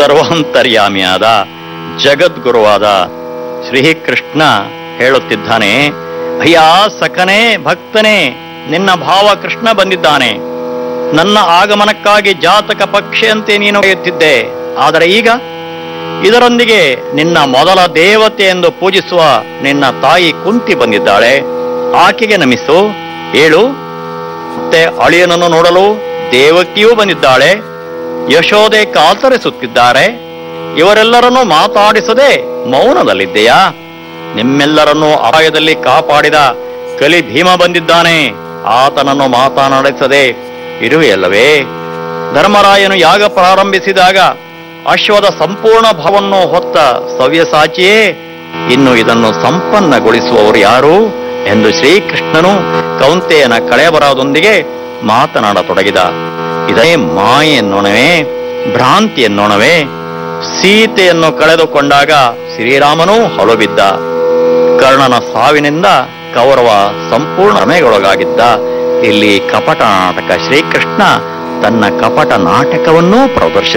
ಸರ್ವಾಂತರ್ಯಾಮಿಯಾದ ಜಗದ್ಗುರುವಾದ ಶ್ರೀಕೃಷ್ಣ ಹೇಳುತ್ತಿದ್ದಾನೆ ಅಯ್ಯ ಸಖನೇ ಭಕ್ತನೇ ನಿನ್ನ ಭಾವ ಕೃಷ್ಣ ಬಂದಿದ್ದಾನೆ ನನ್ನ ಆಗಮನಕ್ಕಾಗಿ ಜಾತಕ ಪಕ್ಷಿಯಂತೆ ನೀನು ಕಾಯುತ್ತಿದ್ದೆ ಆದರೆ ಈಗ ಇದರೊಂದಿಗೆ ನಿನ್ನ ಮೊದಲ ದೇವತೆ ಎಂದು ಪೂಜಿಸುವ ನಿನ್ನ ತಾಯಿ ಕುಂತಿ ಬಂದಿದ್ದಾಳೆ ಆಕೆಗೆ ನಮಿಸು ಹೇಳು ಮತ್ತೆ ಅಳಿಯನನ್ನು ನೋಡಲು ದೇವಕಿಯೂ ಬಂದಿದ್ದಾಳೆ ಯಶೋದೆ ಕಾತರಿಸುತ್ತಿದ್ದಾರೆ ಇವರೆಲ್ಲರನ್ನೂ ಮಾತಾಡಿಸದೆ ಮೌನದಲ್ಲಿದ್ದೆಯಾ ನಿಮ್ಮೆಲ್ಲರನ್ನೂ ಅಪಾಯದಲ್ಲಿ ಕಾಪಾಡಿದ ಕಲಿ ಭೀಮ ಬಂದಿದ್ದಾನೆ ಆತನನ್ನು ಮಾತನಾಡಿಸದೆ ಇರುವೆಯಲ್ಲವೇ ಧರ್ಮರಾಯನು ಯಾಗ ಪ್ರಾರಂಭಿಸಿದಾಗ ಅಶ್ವದ ಸಂಪೂರ್ಣ ಭಾವನ್ನು ಹೊತ್ತ ಸವ್ಯಸಾಚಿಯೇ ಇನ್ನು ಇದನ್ನು ಸಂಪನ್ನಗೊಳಿಸುವವರು ಯಾರು ಎಂದು ಶ್ರೀಕೃಷ್ಣನು ಕೌಂತೆಯನ ಕಳೆಬರದೊಂದಿಗೆ ಮಾತನಾಡತೊಡಗಿದ ಇದೇ ಮಾಯೆ ಎನ್ನೋಣವೇ ಭ್ರಾಂತಿ ಎನ್ನೋಣವೇ ಸೀತೆಯನ್ನು ಕಳೆದುಕೊಂಡಾಗ ಶ್ರೀರಾಮನೂ ಹೊಲಬಿದ್ದ ಕರ್ಣನ ಸಾವಿನಿಂದ ಕೌರವ ಸಂಪೂರ್ಣ ಭ್ರಮೆಗೊಳಗಾಗಿದ್ದ ಇಲ್ಲಿ ಕಪಟ ನಾಟಕ ಶ್ರೀಕೃಷ್ಣ ತನ್ನ ಕಪಟ ನಾಟಕವನ್ನೂ ಪ್ರದರ್ಶಿಸ